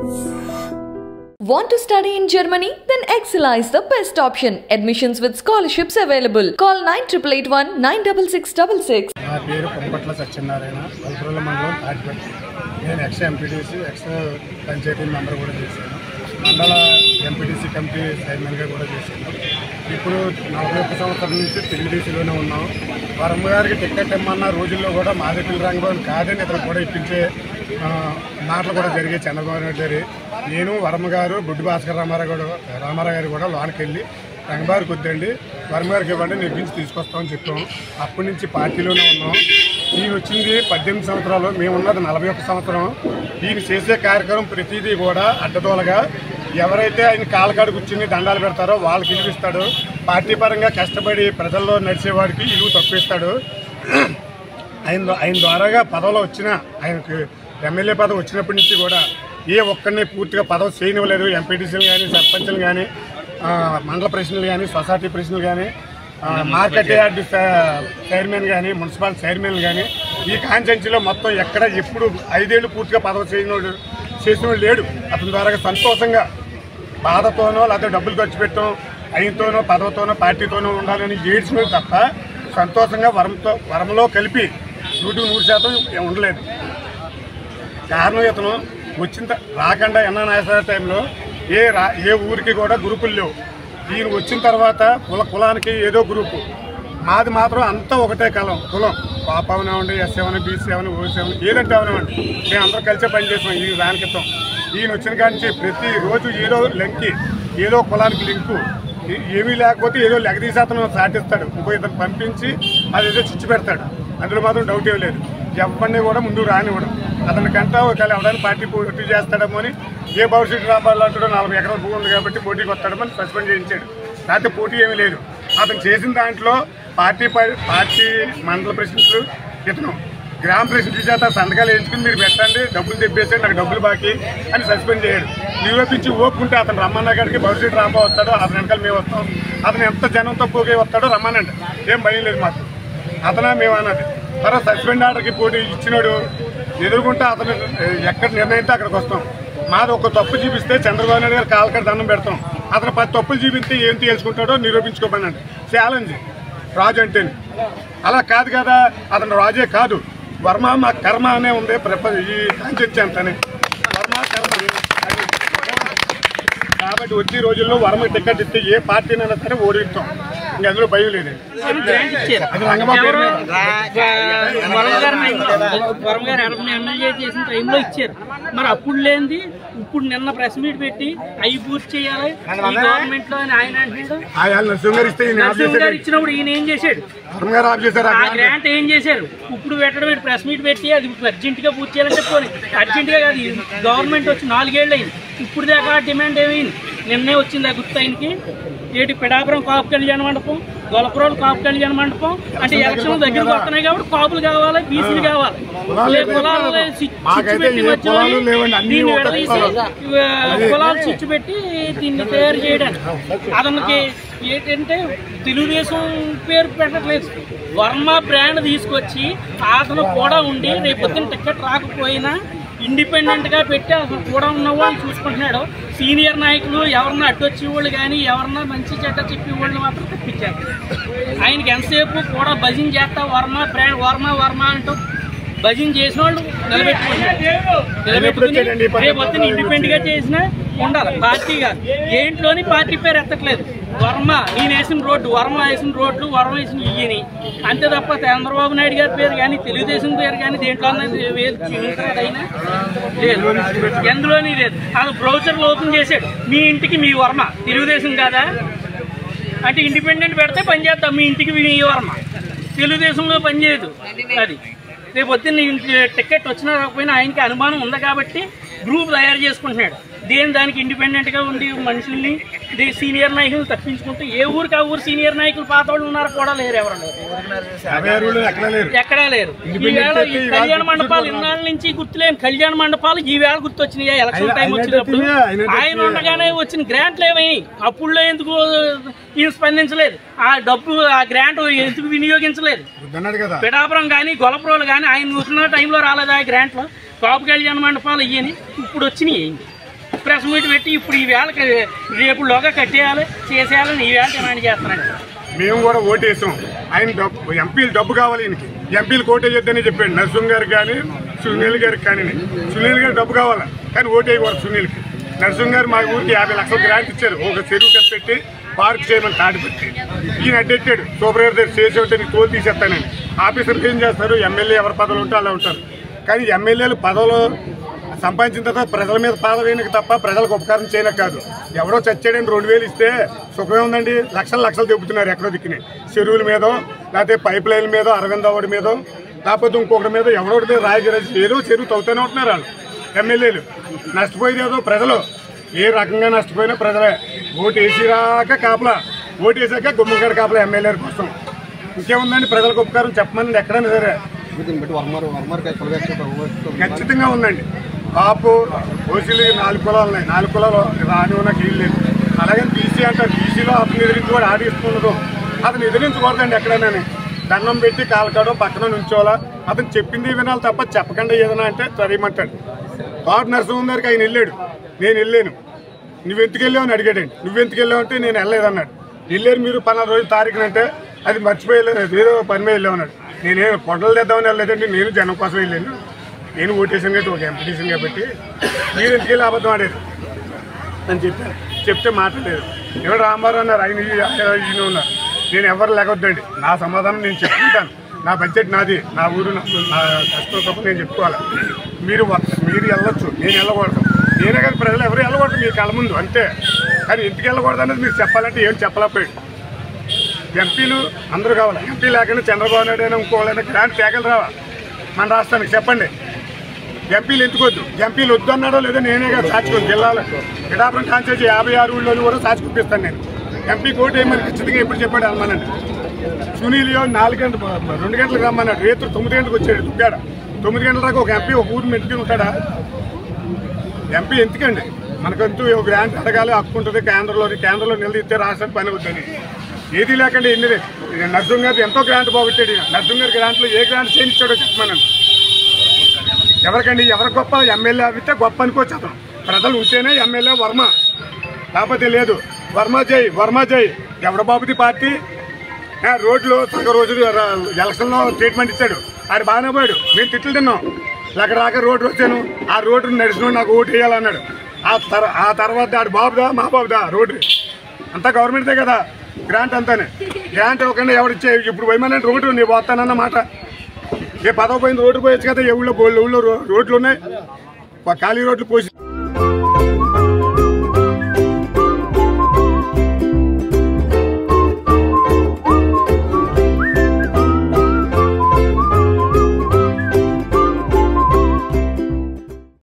Want to study in Germany? Then Excella is the best option. Admissions with scholarships available. Call 9881 96666. నా పేరు పొంపట్ల సత్యనారాయణ వల్పురల మండలం తాటిపేట నేను ex MPTC ex panchayat member కూడా చేశాను మండల ఎంపీటీసీ కమిటీ చైర్మన్గా కూడా చేశాను ఇప్పుడు నలభై ఒక్క సంవత్సరం నుంచి తెలుగుదేశంలోనే ఉన్నాం వరమ్మ గారికి టికెట్ ఇమ్మన్న రోజుల్లో కూడా మాదిపిల్లి రంగబాబు కాదని ఇతను కూడా ఇప్పించే ఆ, మాటలు కూడా జరిగాయి చంద్రబాబు నాయుడు గారి నేను వరమ్మ గారు బుడ్డి భాస్కర్ రామారావు గారు రామారావు గారు కూడా లోనికి వెళ్ళి రంగబారికి వద్దండి వర్మ గారికి ఇవ్వండి నెగ్గించి తీసుకొస్తామని చెప్పాం అప్పటి నుంచి పార్టీలోనే ఉన్నాం ఈయన వచ్చింది పద్దెనిమిది సంవత్సరాలు మేము ఉన్నది నలభై ఒక్క సంవత్సరం ఈయన చేసే కార్యక్రమం ప్రతిదీ కూడా అడ్డదోలగా ఎవరైతే ఆయన కాలకాడు కూర్చుని దండాలు పెడతారో వాళ్ళకి ఇలువిస్తాడు పార్టీ పరంగా కష్టపడి ప్రజల్లో నడిచేవాడికి ఇలువ తప్పిస్తాడు ఆయన ఆయన ద్వారాగా పదవిలో వచ్చిన ఆయనకు ఎమ్మెల్యే పదవి వచ్చినప్పటి నుంచి కూడా ఏ ఒక్కరిని పూర్తిగా పదవి చేయనివ్వలేదు ఎంపీటీసీలు కానీ సర్పంచ్లు కానీ ఆ, మండల ప్రెసిడెంట్లు కానీ సొసైటీ ప్రెసిడెంట్లు కానీ ఆ, మార్కెట్ యార్డ్ చై- చైర్మన్ కానీ మున్సిపల్ చైర్మన్ కానీ ఈ కాన్స్టెన్సీలో మొత్తం ఎక్కడ ఎప్పుడు ఐదేళ్లు పూర్తిగా పదవి చేయనోడు చేసినోడు లేడు అతని ద్వారా సంతోషంగా బాధతోనో లేకపోతే డబ్బులు ఖర్చు పెట్టడం ఆయనతోనో పదవితోనో పార్టీతోనో ఉండాలని ఏడ్చినది తప్ప సంతోషంగా వరంతో వరంలో కలిపి నూటికి నూరు శాతం ఉండలేదు కారణం ఇతను వచ్చిన త- రాకుండా ఎన్న నాయసార టైంలో ఏ రా ఏ ఊరికి కూడా గ్రూపులు లేవు ఈయన వచ్చిన తర్వాత కుల కులానికి ఏదో గ్రూపు మాది మాత్రం అంతా ఒకటే కలం కులం పాప అవనివ్వండి ఎస్ అవని బీసీ అవని ఓసీ అవని ఏదంటే అవనివ్వండి మేము అందరం కలిసే పనిచేసాం ఈ దాని క్రితం ఈయన వచ్చిన కాంచి ప్రతి రోజు ఏదో లింకి ఏదో కులానికి లింకు ఏ- ఏమీ లేకపోతే ఏదో లెగదీసి అతను సాటిస్తాడు ఇంకో ఇతను పంపించి అది ఏదో చిచ్చు పెడతాడు అందులో మాత్రం డౌట్ ఏం లేదు ఎవరిని కూడా ముందు రానివ్వడం అతని కంట ఒకవేళ ఎవరైనా పార్టీ పోటీ చేస్తాడేమో అని ఏ భవిష్యత్తు రాబాలంటాడో నలభై ఎకరాల భూమి ఉంది కాబట్టి పోటీకి వస్తాడమని సస్పెండ్ చేయించాడు లేకపోతే పోటీ ఏమీ లేదు అతను చేసిన దాంట్లో పార్టీ ప- పార్టీ మండల ప్రెసిడెంట్లు ఇతను గ్రామ ప్రెసిడెంట్ చేత సంతకాలు వేయించుకుని మీరు పెట్టండి డబ్బులు తెప్పేసి నాకు డబ్బులు బాకీ అని సస్పెండ్ చేయడు నిరూపించి ఓపుకుంటే అతను రమ్మన్న గారికి భవిష్యత్తు రాబో వస్తాడో అతని వెనకాల మేము వస్తాం అతను ఎంత జనంతో పోగే వస్తాడో రమ్మనండి ఏం భయం లేదు మాకు అతనే మేము అన్నది తర్వాత సస్పెండ్ ఆర్డర్కి పోటీ ఇచ్చినాడు ఎదుర్కొంటే అతను ఏ, ఎక్కడ నిర్ణయితే అక్కడికి వస్తాం మాది ఒక తప్పు చూపిస్తే చంద్రబాబు నాయుడు గారు కాలకడ దండం పెడతాం అతను పది తప్పులు చూపిస్తే ఏం తెలుసుకుంటాడో నిరూపించుకోమనండి ఛాలెంజ్ రాజు అంటే అలా కాదు కదా అతను రాజే కాదు వర్మ మా కర్మ అనే ఉంది ప్రప ఈ కాన్సెప్ట్ అంతనే వర్మ కర్మ కాబట్టి వచ్చే రోజుల్లో వర్మ టికెట్ ఇస్తే ఏ పార్టీనైనా సరే ఓడిస్తాం ఇంక అందులో భయం లేదండి అది రంగబాబు పేరు మీద. వరం గారు వరం గారు ఎనభై ఎమ్మెల్యే చేసిన టైంలో ఇచ్చారు మరి అప్పుడు లేనిది ఇప్పుడు నిన్న ప్రెస్ మీట్ పెట్టి అవి పూర్తి చేయాలి ఈ గవర్నమెంట్ లో అని ఆయన అంటున్నాడు ఆయన నరసింహ గారు ఇస్తే ఈయన ఆఫ్ నరసింహ గారు చేశాడు. ఇచ్చినప్పుడు ఈయన ఏం చేశాడు వర్మ గారు ఆఫ్ చేశారు ఆ ఆ గ్రాంట్. గ్రాంట్ ఏం చేశారు ఇప్పుడు పెట్టడం ప్రెస్ మీట్ పెట్టి అది అర్జెంట్ గా పూర్తి చేయాలని చెప్పుకొని అర్జెంట్ గా కాదు గవర్నమెంట్ వచ్చి నాలుగేళ్ళు అయింది ఇప్పుడు దాకా డిమాండ్ ఏమైంది నిన్నే వచ్చింది ఆ గుర్తు ఆయనకి ఏటి పిడాపురం కాపు కళ్యాణ మండపం గొలపురోలు కాపు కళ్యాణ మండపం అంటే ఎలక్షన్ దగ్గరకు వస్తున్నాయి కాబట్టి కాపులు కావాలి బీసీలు కావాలి లే కులాలు లే సి- చిచ్చు మాకైతే పెట్టి ఏ మధ్యలో కులాలు లేవండి, అన్నీ దీన్ని ఒకటే విడదీసి కులాలు. ఆ, కులాలు చిచ్చు పెట్టి దీన్ని తయారు చేయడానికి అతనికి ఏంటంటే తెలుగుదేశం పేరు పెట్టట్లేదు వర్మ బ్రాండ్ తీసుకొచ్చి అతను కూడా ఉండి రేపు పొద్దున్న టికెట్ రాకపోయినా ఇండిపెండెంట్ గా పెట్టి అతను కూడా ఉన్న వాళ్ళు చూసుకుంటున్నాడు సీనియర్ నాయకులు ఎవరన్నా అడ్డొచ్చే వాళ్ళు కానీ ఎవరన్నా మంచి చెడ్డ చెప్పే వాళ్ళు మాత్రం తప్పించారు ఆయనకి ఎంతసేపు కూడా భజన చేస్తా వర్మ బ్రాండ్ వర్మ వర్మ అంటూ భజన చేసిన వాళ్ళు నిలబెట్టుకుంటున్నారు నిలబెట్టుకుని రేపు పొద్దున్న ఇండిపెండెంట్ గా చేసినా ఉండాలి పార్టీ కాదు ఏంట్లోని పార్టీ పేరు ఎత్తట్లేదు వర్మ నేను వేసిన రోడ్డు వర్మ వేసిన రోడ్లు వర్మ వేసిన ఇయ్యని అంతే తప్ప చంద్రబాబు నాయుడు గారి పేరు కానీ తెలుగుదేశం పేరు కానీ దేంట్లో అయినా లేదు ఎందులోని లేదు అది బ్రౌచర్లు ఓపెన్ చేశాడు మీ ఇంటికి మీ వర్మ తెలుగుదేశం కాదా అంటే ఇండిపెండెంట్ పెడితే పని చేద్దాం మీ ఇంటికి మీ వర్మ తెలుగుదేశంలో పనిచేయదు అది రేపు పొద్దున్న ఇంటి టికెట్ వచ్చినా రాకపోయినా ఆయనకి అనుమానం ఉంది కాబట్టి గ్రూప్ తయారు చేసుకుంటున్నాడు దేని దానికి ఇండిపెండెంట్ గా ఉండి మనుషుల్ని ది- సీనియర్ నాయకులు తప్పించుకుంటూ ఏ ఊరికి ఆ ఊరు సీనియర్ నాయకులు పాత వాళ్ళు ఉన్నారు కూడా లేరు ఎవరన్నా యాభై ఆరు ఊళ్ళో ఎక్కడా లేరు ఎక్కడా లేరు ఈవేళ ఈ కళ్యాణ మండపాలు ఇన్నాళ్ళ నుంచి గుర్తులేని కళ్యాణ మండపాలు ఈ వేళ గుర్తొచ్చినాయి ఎలక్షన్ ఆయన- టైం ఆయన వచ్చినప్పుడు తెచ్చినా, ఆయన ఆయన తెచ్చినా. ఉండగానే వచ్చిన గ్రాంట్లు ఏమయ్యాయి అప్పుడులో ఎందుకు ఈయన స్పందించలేదు ఆ డబ్బు ఆ గ్రాంట్ ఎందుకు వినియోగించలేదు వద్దన్నాడు కదా పిఠాపురం కానీ గొలపురోలు కానీ ఆయన చూసిన టైంలో రాలేదా ఆ గ్రాంట్లో కాపు కళ్యాణ మండపాలు ఇయ్యని ఇప్పుడు వచ్చినాయి ఏంటి ప్రెస్ మీట్ పెట్టి ఇప్పుడు ఈ వేళకి రేపులోగా కట్టేయాలి చేసేయాలని ఈ వేళ డిమాండ్ చేస్తున్నాను మేము కూడా ఓటేసాం ఆయన డబ్బు ఎంపీలు డబ్బు కావాలి ఈయనకి ఎంపీలు ఓటేయొద్దని చెప్పాడు నరసింహ గారికి కానీ సునీల్ గారికి కానీ సునీల్ గారికి డబ్బు కావాలి కానీ ఓటేయకూడదు సునీల్కి నరసింహ గారు మా ఊరికి యాభై లక్షలు గ్రాంట్ ఇచ్చారు ఒక చెరువు కట్టి పెట్టి పార్క్ చేయమని తాటి పెట్టి ఈయన అడ్డెట్టాడు సూపర్ దగ్గర చేసి ఉంటే నీకు తోలు తీసేస్తానని ఆఫీసర్లు ఏం చేస్తారు ఎమ్మెల్యే ఎవరి పదవులు ఉంటే అలా ఉంటారు కానీ ఎమ్మెల్యేలు పదవులు సంపాదించిన తర్వాత ప్రజల మీద పాదవేయనకి తప్ప ప్రజలకు ఉపకారం చేయనకు కాదు ఎవరో చచ్చాడని రెండు వేలు ఇస్తే సుఖమే ఉందండి లక్షల లక్షలు చెబుతున్నారు ఎక్కడో దిక్కుని చెరువుల మీదో లేకపోతే పైప్ లైన్ మీదో అరవింద్ అవడి మీదో లేకపోతే ఇంకొకటి మీద ఎవరో ఒకటి మీద రాయగిరాజు ఏదో చెరువు తవ్వుతూనే ఉంటున్నారు వాళ్ళు ఎమ్మెల్యేలు నష్టపోయేది ఏదో ప్రజలు ఏ రకంగా నష్టపోయినా ప్రజలే ఓటు వేసిరాక కాపలా ఓటు వేసాక గుమ్మగడ కాపలా ఎమ్మెల్యేల కోసం ఇంకేముందండి ప్రజలకు ఉపకారం చెప్పమని ఎక్కడైనా సరే దీన్ని బట్టి వర్మర్ వర్మర్కి కులవేక్ష ఖచ్చితంగా ఉందండి కాపు ఓసీలు నాలుగు కులాలు ఉన్నాయి నాలుగు కులాలు రాని ఉన్న కీళ్ళు లేదు అలాగే బీసీ అంటారు బీసీలో అతను ఎదిరించి కూడా ఆడిస్తున్నదు అతను ఎదిరించకూడదండి ఎక్కడైనా దండం పెట్టి కాలకాడో పక్కన నుంచోవాలా అతను చెప్పింది వినాలి తప్ప చెప్పకుండా ఏదైనా అంటే చదివమంటాడు కాపు నరసింహం గారికి ఆయన వెళ్ళాడు నేను వెళ్ళాను నువ్వెందుకు వెళ్ళావు అని అడిగాడండి నువ్వెందుకు వెళ్ళావు అంటే నేను వెళ్ళలేదన్నాడు వెళ్ళారు మీరు పన్నెండు రోజు తారీఖునంటే అది మర్చిపోయలేదు ఏదో పని మీద వెళ్ళావు అన్నాడు నేనేం కొండలు తెద్దామని వెళ్ళలేదండి నేను జనం కోసం వెళ్ళాను నేను ఓటేసాను కాబట్టి ఒక ఎంపీటీసీని కాబట్టి మీరు ఎందుకు వెళ్ళి అబద్ధం ఆడారు అని చెప్పాను చెప్తే మాట్లాడలేదు ఎవరు రామారావు అన్నారు ఆయన ఈ- ఈయన ఉన్నారు నేను ఎవరు లేకొద్దండి నా సమాధానం నేను చెప్పుకుంటాను నా బడ్జెట్ నాది నా ఊరు నా నా కష్టం తప్ప నేను చెప్పుకోవాలి మీరు వ- మీరు వెళ్ళొచ్చు నేను వెళ్ళకూడదు నేనే కానీ ప్రజలు ఎవరు వెళ్ళకూడదు మీ కళ్ళ ముందు అంతే కానీ ఎందుకు వెళ్ళకూడదు అనేది మీరు చెప్పాలంటే ఏం చెప్పలేకపోయాడు ఎంపీలు అందరూ కావాలి ఎంపీ లేకుండా చంద్రబాబు నాయుడు అయినా ఇంకోళ్ళైనా గ్రాంట్ తేగలు రావా మన రాష్ట్రానికి చెప్పండి ఎంపీలు ఎందుకొద్దు ఎంపీలు వద్దు అన్నాడో లేదో నేనే కదా సాక్షి జిల్లాలో పిఠాపురం కాన్స్టిట్యూన్సీ యాభై ఆరు ఊళ్ళోని కూడా సాక్షి చూపిస్తాను నేను ఎంపీ కోటి ఏమని ఖచ్చితంగా ఎప్పుడు చెప్పాడు అమ్మనండి సునీల్ యో నాలుగు గంటలు రెండు గంటలకు రమ్మన్నాడు రేపు తొమ్మిది గంటలకు వచ్చాడు దుగ్గాడ తొమ్మిది గంటల దాకా ఒక ఎంపీ ఒక ఊరు మెట్టుకుని ఉంటాడా ఎంపీ ఎందుకండి మనకంటూ ఓ గ్రాంట్ అడగాలి హక్కు ఉంటుంది కేంద్రంలో కేంద్రంలో నిలదీస్తే రాష్ట్రానికి పని అవుతుంది ఏది లేకుండా ఎన్ని నర్సింగ్ గారు ఎంతో గ్రాంట్ పోగొట్టాడు ఈయన. నర్సింగ్ గారి గ్రాంట్లో ఏ గ్రాంట్ చేయనిచ్చాడో చెప్పమనండి ఎవరికండి ఎవరి గొప్ప ఎమ్మెల్యే అయితే గొప్ప అనుకోవచ్చు అతను ప్రజలు ఉంటేనే ఎమ్మెల్యే వర్మ కాకపోతే లేదు వర్మ జై వర్మ జై ఎవడ బాబుది పార్టీ ఆ, రోడ్లు సగ రోజు ఎలక్షన్లో ట్రీట్మెంట్ ఇచ్చాడు ఆడు బాగానే పోయాడు మేము తిట్లు తిన్నాం లేక రాక రోడ్డు వచ్చాను ఆ రోడ్డు నడిచిన నాకు ఓటు వేయాలన్నాడు ఆ తర్ ఆ తర్వాత ఆడు బాబుదా మా బాబుదా రోడ్డు అంతా గవర్నమెంట్దే కదా గ్రాంట్ అంతానే గ్రాంట్ ఇవ్వకుండా ఎవరిచ్చే ఇప్పుడు పోయమని రోడ్డు నీ పోతానన్న మాట ఏ పదవ పోయింది రోడ్డు పోయొచ్చు కదా ఏ ఊళ్ళో బోళ్ళు ఊళ్ళో రో- రోడ్లు ఉన్నాయి ఖాళీ రోడ్లు పోసి